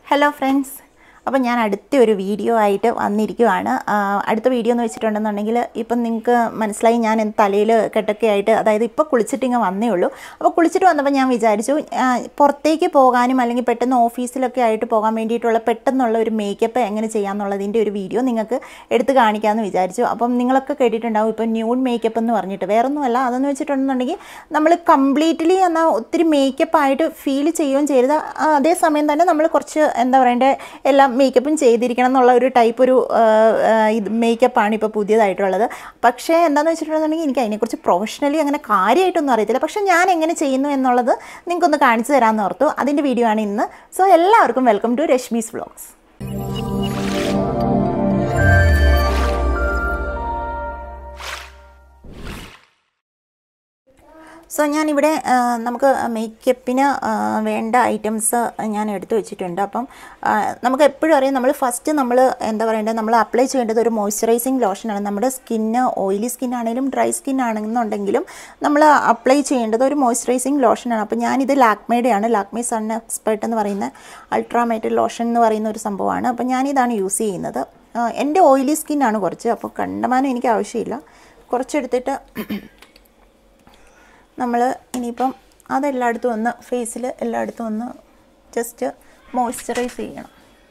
Hello friends അപ്പോൾ ഞാൻ അടുത്ത ഒരു വീഡിയോ ആയിട്ട് വന്നിരിക്കുവാണ് ആ, അടുത്ത വീഡിയോ എന്ന് വെച്ചിട്ടുണ്ടെന്നുണ്ടെങ്കിൽ ഇപ്പം നിങ്ങൾക്ക് മനസ്സിലായി ഞാൻ തലയിൽ കെട്ടൊക്കെ ആയിട്ട് അതായത് ഇപ്പോൾ കുളിച്ചിട്ട് ഇങ്ങനെ വന്നേ ഉള്ളൂ അപ്പോൾ കുളിച്ചിട്ട് വന്നപ്പോൾ ഞാൻ വിചാരിച്ചു ആ, പുറത്തേക്ക് പോകാനും അല്ലെങ്കിൽ പെട്ടെന്ന് ഓഫീസിലൊക്കെ ആയിട്ട് പോകാൻ വേണ്ടിയിട്ടുള്ള പെട്ടെന്നുള്ള ഒരു മേക്കപ്പ് എങ്ങനെ ചെയ്യാമെന്നുള്ളതിൻ്റെ ഒരു വീഡിയോ നിങ്ങൾക്ക് എടുത്ത് കാണിക്കാമെന്ന് വിചാരിച്ചു അപ്പം നിങ്ങളൊക്കെ കേട്ടിട്ടുണ്ടാവും ഇപ്പോൾ ന്യൂൺ മേക്കപ്പ് എന്ന് പറഞ്ഞിട്ട് വേറൊന്നുമല്ല അതെന്ന് വെച്ചിട്ടുണ്ടെന്നുണ്ടെങ്കിൽ നമ്മൾ കംപ്ലീറ്റ്ലി എന്നാൽ ഒത്തിരി മേക്കപ്പ് ആയിട്ട് ഫീൽ ചെയ്യുകയും ചെയ്ത് ആ, അതേസമയം തന്നെ നമ്മൾ കുറച്ച് എന്താ പറയണ്ടേ എല്ലാം മേക്കപ്പും ചെയ്തിരിക്കണം എന്നുള്ള ഒരു ടൈപ്പ് ഒരു ആ, ആ, ഇത് മേക്കപ്പാണ് ഇപ്പോൾ പുതിയതായിട്ടുള്ളത് പക്ഷേ എന്താണെന്ന് വെച്ചിട്ടുണ്ടെന്നുണ്ടെങ്കിൽ എനിക്ക് അതിനെക്കുറിച്ച് പ്രൊഫഷണലി അങ്ങനെ കാര്യമായിട്ടൊന്നും അറിയത്തില്ല പക്ഷേ ഞാൻ എങ്ങനെ ചെയ്യുന്നു എന്നുള്ളത് നിങ്ങൾക്കൊന്ന് കാണിച്ചു തരാമെന്ന് ഓർത്തു അതിൻ്റെ വീഡിയോ ആണ് ഇന്ന് സോ എല്ലാവർക്കും welcome to Rashmi's vlogs so ഞാനിവിടെ ആ, നമുക്ക് മേക്കപ്പിന് ആ, വേണ്ട ഐറ്റംസ് ഞാൻ എടുത്തു വെച്ചിട്ടുണ്ട് അപ്പം ആ, നമുക്ക് എപ്പോഴും അറിയാം നമ്മൾ ഫസ്റ്റ് നമ്മൾ എന്താ പറയേണ്ടത് നമ്മൾ അപ്ലൈ ചെയ്യേണ്ടത് ഒരു മോയ്സ്ചറൈസിങ് ലോഷനാണ് നമ്മുടെ സ്കിന്ന് ഓയിലി സ്കിൻ ആണെങ്കിലും ഡ്രൈ സ്കിൻ ആണെന്നുണ്ടെങ്കിലും നമ്മൾ അപ്ലൈ ചെയ്യേണ്ടത് ഒരു മോയ്സ്ചറൈസിങ് ലോഷനാണ് അപ്പോൾ ഞാനിത് ലാക്മേയുടെയാണ് ലാക്മേ സൺ എക്സ്പേർട്ട് എന്ന് പറയുന്ന അൾട്രാമേറ്റഡ് ലോഷൻ എന്ന് പറയുന്ന ഒരു സംഭവമാണ് അപ്പോൾ ഞാനിതാണ് യൂസ് ചെയ്യുന്നത് ആ, എൻ്റെ ഓയിലി സ്കിന്നാണ് കുറച്ച് അപ്പോൾ കണ്ടമാനം എനിക്ക് ആവശ്യമില്ല കുറച്ചെടുത്തിട്ട് നമ്മൾ ഇനിയിപ്പം അതെല്ലായിടത്തും ഒന്ന് ഫേസിൽ എല്ലായിടത്തും ഒന്ന് ജസ്റ്റ് മോയ്സ്ചറൈസ് ചെയ്യണം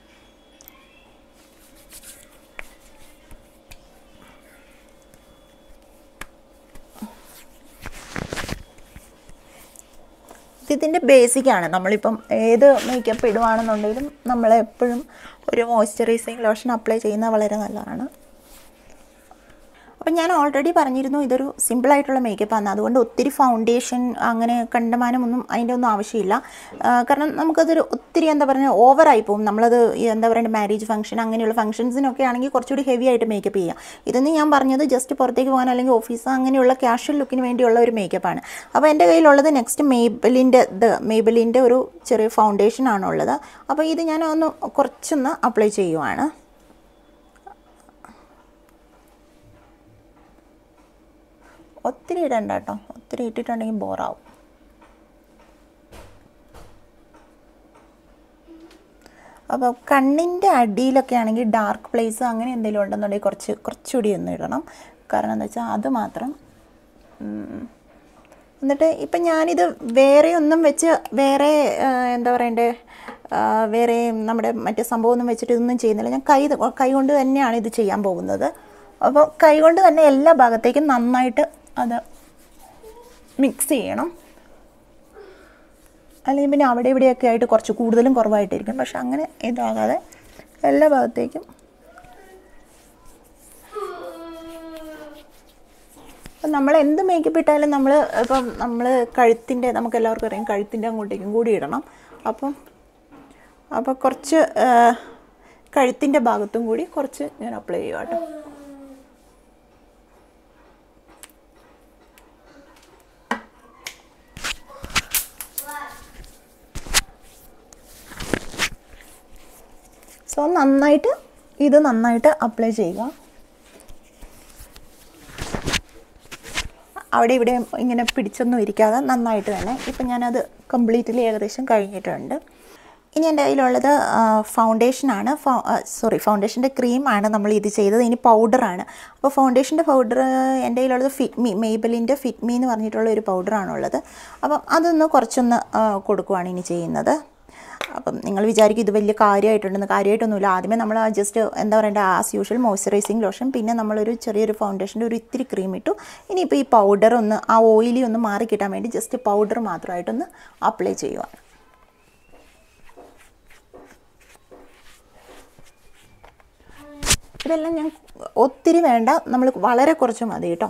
ഇതിൻ്റെ ബേസിക്കാണ് നമ്മളിപ്പം ഏത് മേക്കപ്പ് ഇടുവാണെന്നുണ്ടെങ്കിലും നമ്മൾ എപ്പോഴും ഒരു മോയ്സ്ചറൈസിങ് ലോഷൻ അപ്ലൈ ചെയ്യുന്നത് വളരെ നല്ലതാണ് അപ്പം ഞാൻ ഓൾറെഡി പറഞ്ഞിരുന്നു ഇതൊരു സിമ്പിളായിട്ടുള്ള മേക്കപ്പാണ് അതുകൊണ്ട് ഒത്തിരി ഫൗണ്ടേഷൻ അങ്ങനെ കണ്ടമാനം ഒന്നും അതിൻ്റെ ഒന്നും ആവശ്യമില്ല ആ, കാരണം നമുക്കതൊരു ഒത്തിരി എന്താ പറയുക ഓവറായി പോകും നമ്മളത് ഈ എന്താ പറയുക മാരേജ് ഫംഗ്ഷൻ അങ്ങനെയുള്ള ഫംഗ്ഷൻസിനൊക്കെ ആണെങ്കിൽ കുറച്ചുകൂടി ഹെവി ആയിട്ട് മേക്കപ്പ് ചെയ്യാം ഇതെന്ന് ഞാൻ പറഞ്ഞത് ജസ്റ്റ് പുറത്തേക്ക് പോകാൻ അല്ലെങ്കിൽ ഓഫീസ് അങ്ങനെയുള്ള ക്യാഷ്വൽ ലുക്കിന് വേണ്ടിയുള്ള ഒരു മേക്കപ്പാണ് അപ്പോൾ എൻ്റെ കയ്യിലുള്ളത് നെക്സ്റ്റ് മേബലിൻ്റെ ഇത് മേബലിൻ്റെ ഒരു ചെറിയ ഫൗണ്ടേഷൻ ആണുള്ളത് അപ്പോൾ ഇത് ഞാൻ ഒന്ന് കുറച്ചൊന്ന് അപ്ലൈ ചെയ്യുവാണ് ഒത്തിരി ഇടണ്ട കേട്ടോ ഒത്തിരി ഇട്ടിട്ടുണ്ടെങ്കിൽ ബോറാവും അപ്പോൾ കണ്ണിൻ്റെ അടിയിലൊക്കെ ആണെങ്കിൽ ഡാർക്ക് പ്ലേസ് അങ്ങനെ എന്തെങ്കിലും ഉണ്ടെന്നുണ്ടെങ്കിൽ കുറച്ച് കുറച്ചുകൂടി ഒന്ന് ഇടണം കാരണം എന്താ വെച്ചാൽ അത് മാത്രം ഉം. എന്നിട്ട് ഇപ്പം ഞാനിത് വേറെ ഒന്നും വെച്ച് വേറെ ആ, എന്താ പറയണ്ടേ ആ, വേറെ നമ്മുടെ മറ്റേ സംഭവമൊന്നും വെച്ചിട്ട് ഇതൊന്നും ചെയ്യുന്നില്ല ഞാൻ കൈ കൈ കൊണ്ട് തന്നെയാണ് ഇത് ചെയ്യാൻ പോകുന്നത് അപ്പോൾ കൈ കൊണ്ട് തന്നെ എല്ലാ ഭാഗത്തേക്കും നന്നായിട്ട് അത് മിക്സ് ചെയ്യണം അല്ലെങ്കിൽ പിന്നെ അവിടെ ഇവിടെയൊക്കെ ആയിട്ട് കുറച്ച് കൂടുതലും കുറവായിട്ടിരിക്കും പക്ഷെ അങ്ങനെ ഇതാകാതെ എല്ലാ ഭാഗത്തേക്കും അപ്പം നമ്മൾ എന്ത് മേക്കപ്പ് ഇട്ടാലും നമ്മൾ ഇപ്പം നമ്മൾ കഴുത്തിൻ്റെ നമുക്ക് എല്ലാവർക്കും അറിയാം കഴുത്തിൻ്റെ അങ്ങോട്ടേക്കും കൂടി ഇടണം അപ്പം അപ്പോൾ കുറച്ച് കഴുത്തിൻ്റെ ഭാഗത്തും കൂടി കുറച്ച് ഞാൻ അപ്ലൈ ചെയ്യുക കേട്ടോ സോ നന്നായിട്ട് ഇത് നന്നായിട്ട് അപ്ലൈ ചെയ്യുക അവിടെ ഇവിടെ ഇങ്ങനെ പിടിച്ചൊന്നും ഇരിക്കാതെ നന്നായിട്ട് തന്നെ ഇപ്പം ഞാനത് കംപ്ലീറ്റ്ലി ഏകദേശം കഴിഞ്ഞിട്ടുണ്ട് ഇനി എൻ്റെ കയ്യിലുള്ളത് ഫൗണ്ടേഷനാണ് സോറി ഫൗണ്ടേഷൻ്റെ ക്രീമാണ് നമ്മൾ ഇത് ചെയ്തത് ഇനി പൗഡറാണ് അപ്പോൾ ഫൗണ്ടേഷൻ്റെ പൗഡർ എൻ്റെ കയ്യിലുള്ളത് ഫിറ്റ്മി മെയ്ബലിൻ്റെ ഫിറ്റ്മി എന്ന് പറഞ്ഞിട്ടുള്ള ഒരു പൗഡറാണുള്ളത് അപ്പം അതൊന്ന് കുറച്ചൊന്ന് ആ, കൊടുക്കുവാണ് ഇനി ചെയ്യുന്നത് അപ്പം നിങ്ങൾ വിചാരിക്കും ഇത് വലിയ കാര്യമായിട്ടുണ്ടെന്ന് കാര്യമായിട്ടൊന്നുമില്ല ആദ്യമേ നമ്മൾ ജസ്റ്റ് എന്താ പറയണ്ട ആസ് യൂഷ്വൽ മോയ്സ്ചറൈസിങ് ലോഷൻ പിന്നെ നമ്മളൊരു ചെറിയൊരു ഫൗണ്ടേഷൻ്റെ ഒരു ഇത്തിരി ക്രീം ഇട്ടു ഇനിയിപ്പോൾ ഈ പൗഡർ ഒന്ന് ആ ഓയിലി ഒന്ന് മാറി കിട്ടാൻ വേണ്ടി ജസ്റ്റ് പൗഡർ മാത്രമായിട്ടൊന്ന് അപ്ലൈ ചെയ്യുവാണ് ഇതെല്ലാം ഞാൻ ഒത്തിരി വേണ്ട നമ്മൾ വളരെ കുറച്ച് മതി കേട്ടോ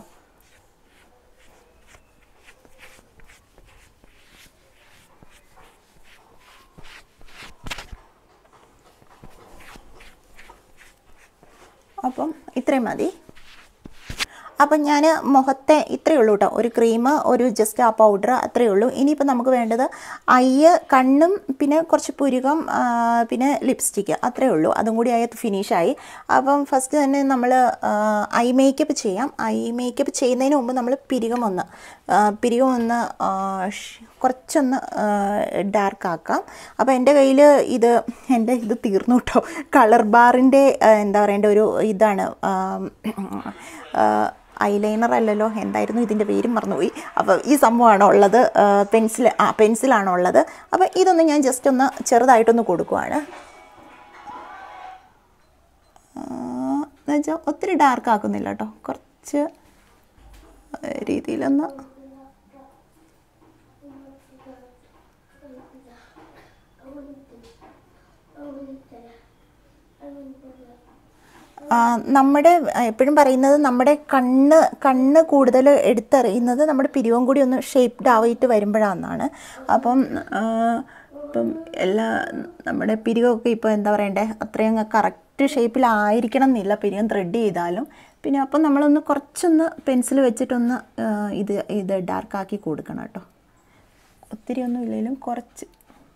അപ്പം ഇത്രയും മതി അപ്പം ഞാൻ മുഖത്തെ ഇത്രയേ ഉള്ളൂ കേട്ടോ ഒരു ക്രീം ഒരു ജസ്റ്റ് ആ പൗഡർ അത്രയേ ഉള്ളൂ ഇനിയിപ്പോൾ നമുക്ക് വേണ്ടത് ഐ കണ്ണും പിന്നെ കുറച്ച് പുരുകം ആ, പിന്നെ ലിപ്സ്റ്റിക്ക് അത്രയേ ഉള്ളൂ അതും കൂടി ആയത് ഫിനിഷായി അപ്പം ഫസ്റ്റ് തന്നെ നമ്മൾ ഐ മേക്കപ്പ് ചെയ്യാം ഐ മേക്കപ്പ് ചെയ്യുന്നതിന് മുമ്പ് നമ്മൾ പിരികം ഒന്ന് ആ, പിരികം ഒന്ന് ആ, ഷ്- കുറച്ചൊന്ന് ഡാർക്ക് ആക്കാം അപ്പോൾ എൻ്റെ കയ്യിൽ ഇത് എൻ്റെ ഇത് തീർന്നു കേട്ടോ കളർ ബാറിൻ്റെ എന്താ പറയേണ്ട ഒരു ഇതാണ് ഐലൈനർ അല്ലല്ലോ എന്തായിരുന്നു ഇതിൻ്റെ പേരും മറന്നുപോയി അപ്പോൾ ഈ സംഭവമാണ് ഉള്ളത് പെൻസിൽ ആ പെൻസിലാണോ ഉള്ളത് അപ്പോൾ ഇതൊന്ന് ഞാൻ ജസ്റ്റ് ഒന്ന് ചെറുതായിട്ടൊന്ന് കൊടുക്കുവാണ് എന്നുവെച്ചാൽ ഒത്തിരി ഡാർക്ക് ആക്കുന്നില്ല കേട്ടോ കുറച്ച് രീതിയിലൊന്ന് ആ, നമ്മുടെ എപ്പോഴും പറയുന്നത് നമ്മുടെ കണ്ണ് കണ്ണ് കൂടുതൽ എടുത്തറിയുന്നത് നമ്മുടെ പിരിവും കൂടി ഒന്ന് ഷേപ്ഡ് ആയിട്ട് വരുമ്പോഴാണെന്നാണ് അപ്പം ആ, ഇപ്പം എല്ലാ നമ്മുടെ പിരിവൊക്കെ ഇപ്പോൾ എന്താ പറയണ്ടേ അത്രയും കറക്റ്റ് ഷേപ്പിലായിരിക്കണം എന്നില്ല പിരികം ത്രെഡ് ചെയ്താലും പിന്നെ അപ്പം നമ്മളൊന്ന് കുറച്ചൊന്ന് പെൻസിൽ വെച്ചിട്ടൊന്ന് ആ, ഇത് ഇത് ഡാർക്കാക്കി കൊടുക്കണം കേട്ടോ ഒത്തിരി ഒന്നും ഇല്ലെങ്കിലും കുറച്ച്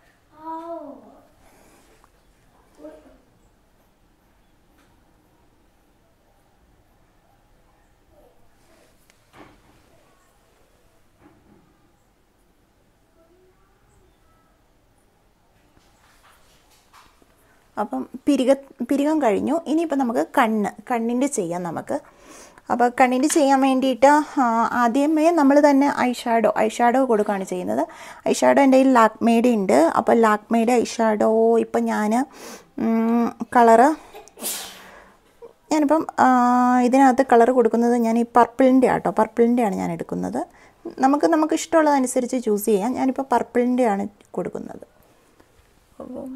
അപ്പം പിരിക പിരികം കഴിഞ്ഞു ഇനിയിപ്പോൾ നമുക്ക് കണ്ണ് കണ്ണിൻ്റെ ചെയ്യാം നമുക്ക് അപ്പോൾ കണ്ണിൻ്റെ ചെയ്യാൻ വേണ്ടിയിട്ട് ആ, ആദ്യമേ നമ്മൾ തന്നെ ഐ ഷാഡോ ഐ ഷാഡോ കൊടുക്കുകയാണ് ചെയ്യുന്നത് ഐ ഷാഡോ എൻ്റെ കയ്യിൽ ലാക്മേഡ് ഉണ്ട് അപ്പോൾ ലാക്മേഡ് ഐ ഷാഡോ ഇപ്പം ഞാൻ കളറ് ഞാനിപ്പം ആ, ഇതിനകത്ത് കളർ കൊടുക്കുന്നത് ഞാൻ ഈ പർപ്പിളിൻ്റെ ആട്ടോ പർപ്പിളിൻ്റെയാണ് ഞാൻ എടുക്കുന്നത് നമുക്ക് നമുക്ക് ഇഷ്ടമുള്ളതനുസരിച്ച് ചൂസ് ചെയ്യാം ഞാനിപ്പോൾ പർപ്പിളിൻ്റെയാണ് കൊടുക്കുന്നത് അപ്പം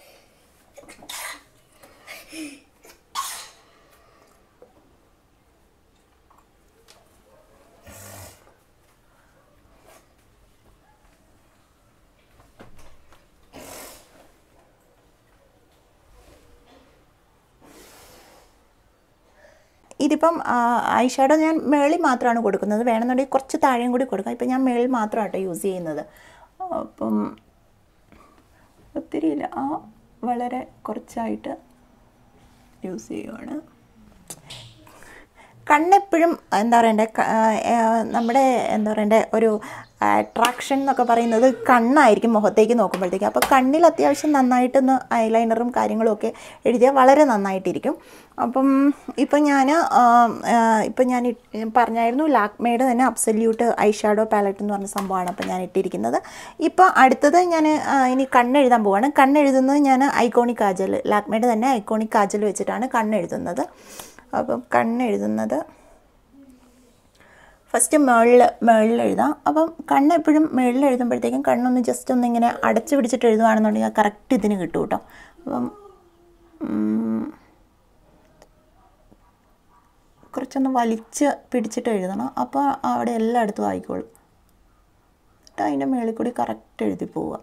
ഇതിപ്പം ഐ ഷാഡോ ഞാൻ മേളിൽ മാത്രമാണ് കൊടുക്കുന്നത് വേണമെന്നുണ്ടെങ്കിൽ കുറച്ച് താഴെയും കൂടി കൊടുക്കാം ഇപ്പം ഞാൻ മേളിൽ മാത്രമാട്ടോ യൂസ് ചെയ്യുന്നത് അപ്പം ഒത്തിരി ഇല്ല ആ വളരെ കുറച്ചായിട്ട് യൂസ് ചെയ്യുവാണ് കണ്ണെപ്പോഴും എന്താ പറയണ്ടേ ക- ആ, നമ്മുടെ എന്താ പറയണ്ടേ ഒരു അട്രാക്ഷൻ എന്നൊക്കെ പറയുന്നത് കണ്ണായിരിക്കും മുഖത്തേക്ക് നോക്കുമ്പോഴത്തേക്ക് അപ്പോൾ കണ്ണിൽ അത്യാവശ്യം നന്നായിട്ടൊന്ന് ഐലൈനറും കാര്യങ്ങളും ഒക്കെ എഴുതിയാൽ വളരെ നന്നായിട്ടിരിക്കും അപ്പം ഇപ്പം ഞാൻ ഇപ്പം ഞാൻ ഇട്ട് പറഞ്ഞായിരുന്നു ലാക്മേഡ് തന്നെ അബ്സല്യൂട്ട് ഐ ഷാഡോ പാലറ്റ് എന്ന് പറഞ്ഞ സംഭവമാണ് അപ്പം ഞാൻ ഇട്ടിരിക്കുന്നത് ഇപ്പോൾ അടുത്തത് ഞാൻ ഇനി കണ്ണെഴുതാൻ പോവാണ് കണ്ണെഴുതുന്നത് ഞാൻ ഐക്കോണിക് കാജൽ ലാക്മേഡ് തന്നെ ഐക്കോണിക് കാജൽ വെച്ചിട്ടാണ് കണ്ണെഴുതുന്നത് അപ്പം കണ്ണെഴുതുന്നത് ഫസ്റ്റ് മേളിൽ മേളിൽ എഴുതാം അപ്പം കണ്ണ് എപ്പോഴും മേളിൽ എഴുതുമ്പോഴത്തേക്കും കണ്ണൊന്ന് ജസ്റ്റ് ഒന്ന് ഇങ്ങനെ അടച്ചു പിടിച്ചിട്ട് എഴുതുകയാണെന്നുണ്ടെങ്കിൽ കറക്റ്റ് ഇതിന് കിട്ടും കേട്ടോ അപ്പം ഉം, കുറച്ചൊന്ന് വലിച്ച് പിടിച്ചിട്ട് എഴുതണം അപ്പോൾ അവിടെ എല്ലായിടത്തും ആയിക്കോളും എന്നിട്ട് അതിൻ്റെ മേളിൽ കൂടി കറക്റ്റ് എഴുതി പോവുക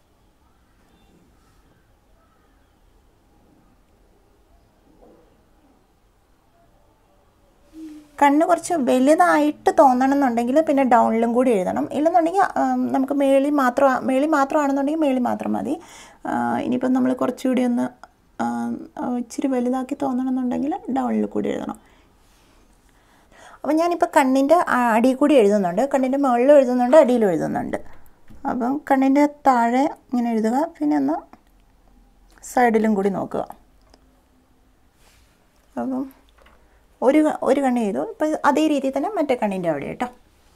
കണ്ണ് കുറച്ച് വലുതായിട്ട് തോന്നണം എന്നുണ്ടെങ്കിൽ പിന്നെ ഡൗണിലും കൂടി എഴുതണം ഇല്ലെന്നുണ്ടെങ്കിൽ ആം, നമുക്ക് മേളി മാത്രം മേളി മാത്രമാണെന്നുണ്ടെങ്കിൽ മേളി മാത്രം മതി ആ, ഇനിയിപ്പം നമ്മൾ കുറച്ചുകൂടി ഒന്ന് ആ, ഇച്ചിരി വലുതാക്കി തോന്നണം എന്നുണ്ടെങ്കിൽ ഡൗണിൽ കൂടി എഴുതണം അപ്പം ഞാനിപ്പോൾ കണ്ണിൻ്റെ അടിയിൽ കൂടി എഴുതുന്നുണ്ട് കണ്ണിൻ്റെ മുകളിലും എഴുതുന്നുണ്ട് അടിയിലും എഴുതുന്നുണ്ട് അപ്പം കണ്ണിൻ്റെ താഴെ ഇങ്ങനെ എഴുതുക പിന്നെ ഒന്ന് സൈഡിലും കൂടി നോക്കുക അപ്പം ഒരു ക- ഒരു കണ്ണ് ചെയ്തു ഇപ്പം അതേ രീതിയിൽ തന്നെ മറ്റേ കണ്ണിൻ്റെ അവിടെ കേട്ടോ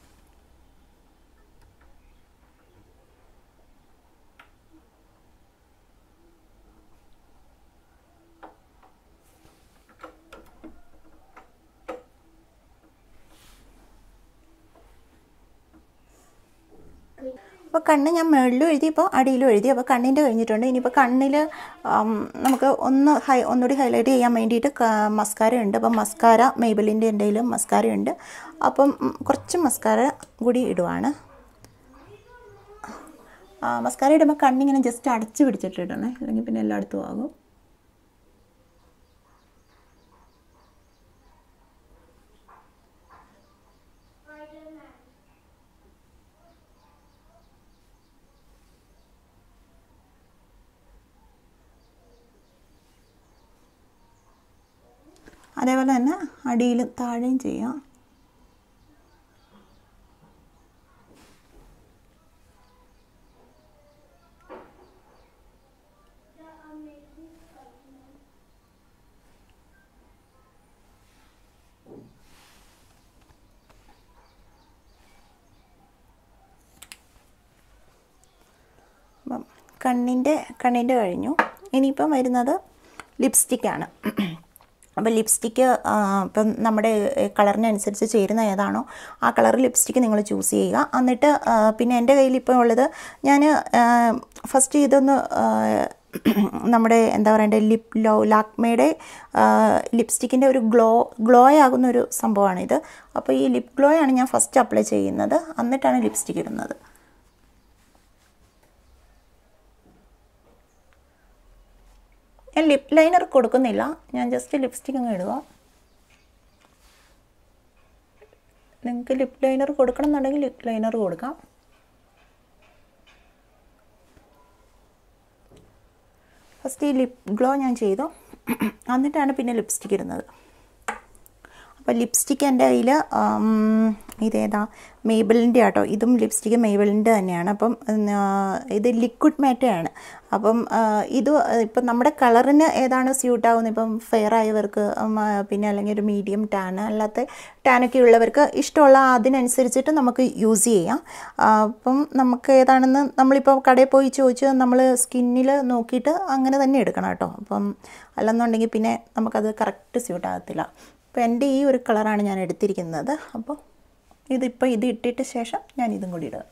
അപ്പോൾ കണ്ണ് ഞാൻ മുകളിലും എഴുതി ഇപ്പോൾ അടിയിലും എഴുതി അപ്പോൾ കണ്ണിൻ്റെ കഴിഞ്ഞിട്ടുണ്ട് ഇനിയിപ്പോൾ കണ്ണിൽ നമുക്ക് ഒന്ന് ഹൈ ഒന്നുകൂടി ഹൈലൈറ്റ് ചെയ്യാൻ വേണ്ടിയിട്ട് മസ്കാര ഉണ്ട് അപ്പം മസ്കാര മെയ്ബലിൻ്റെ എന്തെങ്കിലും മസ്കാര ഉണ്ട് അപ്പം ഉം, കുറച്ച് മസ്കാര കൂടി ഇടുവാണ് മസ്കാര ഇടുമ്പോൾ കണ്ണിങ്ങനെ ജസ്റ്റ് അടച്ച് പിടിച്ചിട്ട് ഇടണേ അല്ലെങ്കിൽ പിന്നെ എല്ലായിടത്തും ആകും അതേപോലെ തന്നെ അടിയിൽ താഴെയും ചെയ്യാം അപ്പം കണ്ണിൻ്റെ കണ്ണിൻ്റെ കഴിഞ്ഞു ഇനിയിപ്പം വരുന്നത് ലിപ്സ്റ്റിക്കാണ് അപ്പോൾ ലിപ്സ്റ്റിക്ക് ഇപ്പം നമ്മുടെ കളറിനനുസരിച്ച് ചേരുന്ന ഏതാണോ ആ കളർ ലിപ്സ്റ്റിക്ക് നിങ്ങൾ ചൂസ് ചെയ്യുക എന്നിട്ട് ആ, പിന്നെ എൻ്റെ കയ്യിൽ ഇപ്പോൾ ഉള്ളത് ഞാൻ ഫസ്റ്റ് ഇതൊന്ന് ആ, നമ്മുടെ എന്താ പറയണ്ടേ ലിപ് ലോ ലാക്മയുടെ ലിപ്സ്റ്റിക്കിൻ്റെ ഒരു ഗ്ലോ ഗ്ലോ ആകുന്ന ഒരു സംഭവമാണിത് അപ്പോൾ ഈ ലിപ് ഗ്ലോ ആണ് ഞാൻ ഫസ്റ്റ് അപ്ലൈ ചെയ്യുന്നത് എന്നിട്ടാണ് ലിപ്സ്റ്റിക്ക് ഇടുന്നത് ഞാൻ ലിപ് ലൈനർ കൊടുക്കുന്നില്ല ഞാൻ ജസ്റ്റ് ലിപ്സ്റ്റിക് അങ്ങ് ഇടുക നിങ്ങൾക്ക് ലിപ് ലൈനർ കൊടുക്കണം എന്നുണ്ടെങ്കിൽ ലിപ് ലൈനർ കൊടുക്കാം ഫസ്റ്റ് ഈ ലിപ് ഗ്ലോ ഞാൻ ചെയ്തു എന്നിട്ടാണ് പിന്നെ ലിപ്സ്റ്റിക് ഇടുന്നത് അപ്പോൾ ലിപ്സ്റ്റിക്ക് എൻ്റെ കയ്യിൽ ഇതേതാ മേബിളിൻ്റെ ആട്ടോ ഇതും ലിപ്സ്റ്റിക്ക് മേബിളിൻ്റെ തന്നെയാണ് അപ്പം ആ, ഇത് ലിക്വിഡ് മാറ്റയാണ് അപ്പം ആ, ഇത് ഇപ്പം നമ്മുടെ കളറിന് ഏതാണ് സ്യൂട്ട് ആവുന്നത് ഇപ്പം ഫെയർ ആയവർക്ക് ഉം, ആ, പിന്നെ അല്ലെങ്കിൽ ഒരു മീഡിയം ടാൻ അല്ലാത്ത ടാനൊക്കെ ഉള്ളവർക്ക് ഇഷ്ടമുള്ള അതിനനുസരിച്ചിട്ട് നമുക്ക് യൂസ് ചെയ്യാം ആ, അപ്പം നമുക്ക് ഏതാണെന്ന് നമ്മളിപ്പോൾ കടയിൽ പോയി ചോദിച്ച് നമ്മൾ സ്കിന്നിൽ നോക്കിയിട്ട് അങ്ങനെ തന്നെ എടുക്കണം കേട്ടോ അപ്പം അല്ലെന്നുണ്ടെങ്കിൽ പിന്നെ നമുക്കത് കറക്റ്റ് സ്യൂട്ട് ആകത്തില്ല അപ്പോൾ എൻ്റെ ഈ ഒരു കളറാണ് ഞാൻ എടുത്തിരിക്കുന്നത് അപ്പോൾ ഇതിപ്പോൾ ഇത് ഇട്ടിട്ട് ശേഷം ഞാൻ ഇതും കൂടി ഇടുക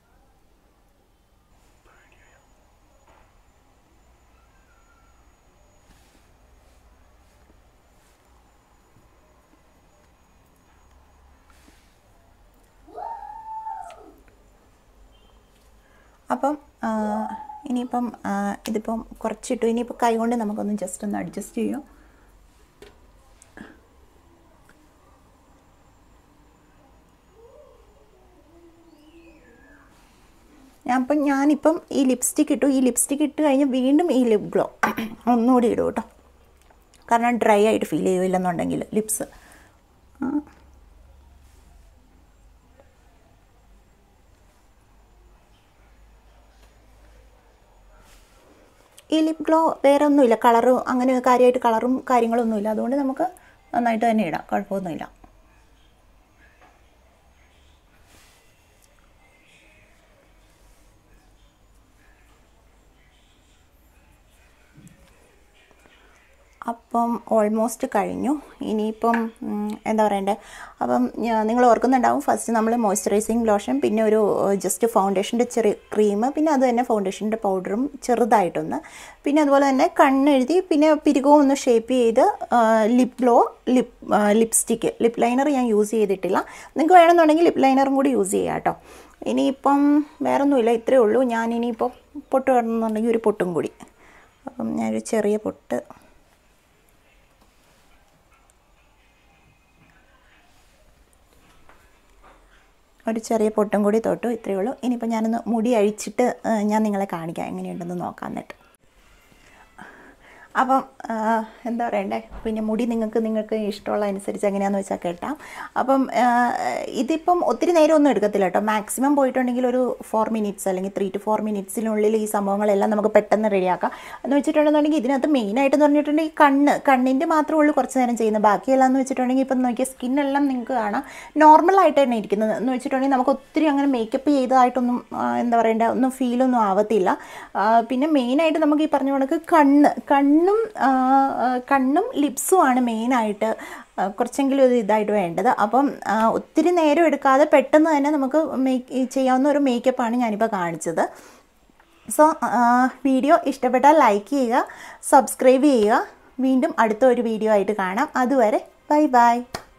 അപ്പം ആ, ഇനിയിപ്പം ആ, ഇതിപ്പം കുറച്ചിട്ടു ഇനിയിപ്പോൾ കൈ കൊണ്ട് നമുക്കൊന്ന് ജസ്റ്റ് ഒന്ന് അഡ്ജസ്റ്റ് ചെയ്യാം ഞാൻ അപ്പം ഞാനിപ്പം ഈ ലിപ്സ്റ്റിക് ഇട്ടു ഈ ലിപ്സ്റ്റിക് ഇട്ട് കഴിഞ്ഞ് വീണ്ടും ഈ ലിപ് ഗ്ലോ ഒന്നുകൂടി ഇടും കേട്ടോ കാരണം ഡ്രൈ ആയിട്ട് ഫീൽ ചെയ്യുമില്ലെന്നുണ്ടെങ്കിൽ ലിപ്സ് ഈ ലിപ് ഗ്ലോ വേറെ ഒന്നുമില്ല കളറും അങ്ങനെ കാര്യമായിട്ട് കളറും കാര്യങ്ങളൊന്നുമില്ല അതുകൊണ്ട് നമുക്ക് നന്നായിട്ട് തന്നെ ഇടാം കുഴപ്പമൊന്നുമില്ല അപ്പം ഓൾമോസ്റ്റ് കഴിഞ്ഞു ഇനിയിപ്പം ഉം, എന്താ പറയണ്ടേ അപ്പം ഞാ- നിങ്ങൾ ഓർക്കുന്നുണ്ടാവും ഫസ്റ്റ് നമ്മൾ മോയ്സ്ചറൈസിങ് ലോഷൻ പിന്നെ ഒരു ജസ്റ്റ് ഫൗണ്ടേഷൻ്റെ ചെറിയ ക്രീം പിന്നെ അത് തന്നെ ഫൗണ്ടേഷൻ്റെ പൗഡറും ചെറുതായിട്ടൊന്ന് പിന്നെ അതുപോലെ തന്നെ കണ്ണെഴുതി പിന്നെ പിരികവും ഒന്ന് ഷേപ്പ് ചെയ്ത് lip gloss lip lipstick lip liner ഞാൻ യൂസ് ചെയ്തിട്ടില്ല നിങ്ങൾക്ക് വേണമെന്നുണ്ടെങ്കിൽ ലിപ് ലൈനറും കൂടി യൂസ് ചെയ്യാം കേട്ടോ ഇനിയിപ്പം വേറൊന്നുമില്ല ഇത്രയേ ഉള്ളൂ ഞാൻ ഇനിയിപ്പോൾ പൊട്ട് വേണമെന്നുണ്ടെങ്കിൽ ഒരു പൊട്ടും കൂടി അപ്പം ഞാനൊരു ചെറിയ പൊട്ട് ഒരു ചെറിയ പൊട്ടും കൂടി തൊട്ടു ഇത്രയേ ഉള്ളൂ ഇനിയിപ്പോൾ ഞാനൊന്ന് മുടി അഴിച്ചിട്ട് ആ, ഞാൻ നിങ്ങളെ കാണിക്കാം എങ്ങനെയുണ്ടെന്ന് നോക്കാം എന്നിട്ട് അപ്പം ആ, എന്താ പറയണ്ടേ പിന്നെ മുടി നിങ്ങൾക്ക് നിങ്ങൾക്ക് ഇഷ്ടമുള്ള അനുസരിച്ച് എങ്ങനെയാണെന്ന് വെച്ചാൽ കേട്ടാം അപ്പം ആ, ഇതിപ്പം ഒത്തിരി നേരം ഒന്നും എടുക്കത്തില്ല കേട്ടോ മാക്സിമം പോയിട്ടുണ്ടെങ്കിൽ ഒരു ഫോർ മിനിറ്റ്സ് അല്ലെങ്കിൽ ത്രീ ടു ഫോർ മിനിറ്റ്സിനുള്ളിൽ ഈ സംഭവങ്ങളെല്ലാം നമുക്ക് പെട്ടെന്ന് റെഡിയാക്കാം എന്ന് വെച്ചിട്ടുണ്ടെന്നുണ്ടെങ്കിൽ ഇതിനകത്ത് മെയിനായിട്ട് എന്ന് പറഞ്ഞിട്ടുണ്ടെങ്കിൽ കണ്ണ് കണ്ണിൻ്റെ മാത്രമേ ഉള്ളൂ കുറച്ച് നേരം ചെയ്യുന്നത് ബാക്കിയെല്ലാം എന്ന് വെച്ചിട്ടുണ്ടെങ്കിൽ ഇപ്പം നോക്കിയാൽ സ്കിന്നെല്ലാം നിങ്ങൾക്ക് കാണാം നോർമലായിട്ട് തന്നെ ഇരിക്കുന്നത് എന്ന് വെച്ചിട്ടുണ്ടെങ്കിൽ നമുക്ക് ഒത്തിരി അങ്ങനെ മേക്കപ്പ് ചെയ്തതായിട്ടൊന്നും ആ, എന്താ പറയണ്ട ഒന്നും ഫീലൊന്നും ആവത്തില്ല ആ, പിന്നെ മെയിനായിട്ട് നമുക്ക് ഈ പറഞ്ഞ കണക്ക് കണ്ണ് കണ്ണും ആ, ആ, കണ്ണും ലിപ്സും ആണ് മെയിനായിട്ട് ആ, കുറച്ചെങ്കിലും ഒരു ഇതായിട്ട് വേണ്ടത് അപ്പം ആ, ഒത്തിരി നേരം എടുക്കാതെ പെട്ടെന്ന് തന്നെ നമുക്ക് മേക്ക് ചെയ്യാവുന്ന ഒരു മേക്കപ്പാണ് ഞാനിപ്പോൾ കാണിച്ചത് സോ വീഡിയോ ഇഷ്ടപ്പെട്ടാൽ ലൈക്ക് ചെയ്യുക സബ്സ്ക്രൈബ് ചെയ്യുക വീണ്ടും അടുത്ത ഒരു വീഡിയോ ആയിട്ട് കാണാം അതുവരെ ബൈ ബൈ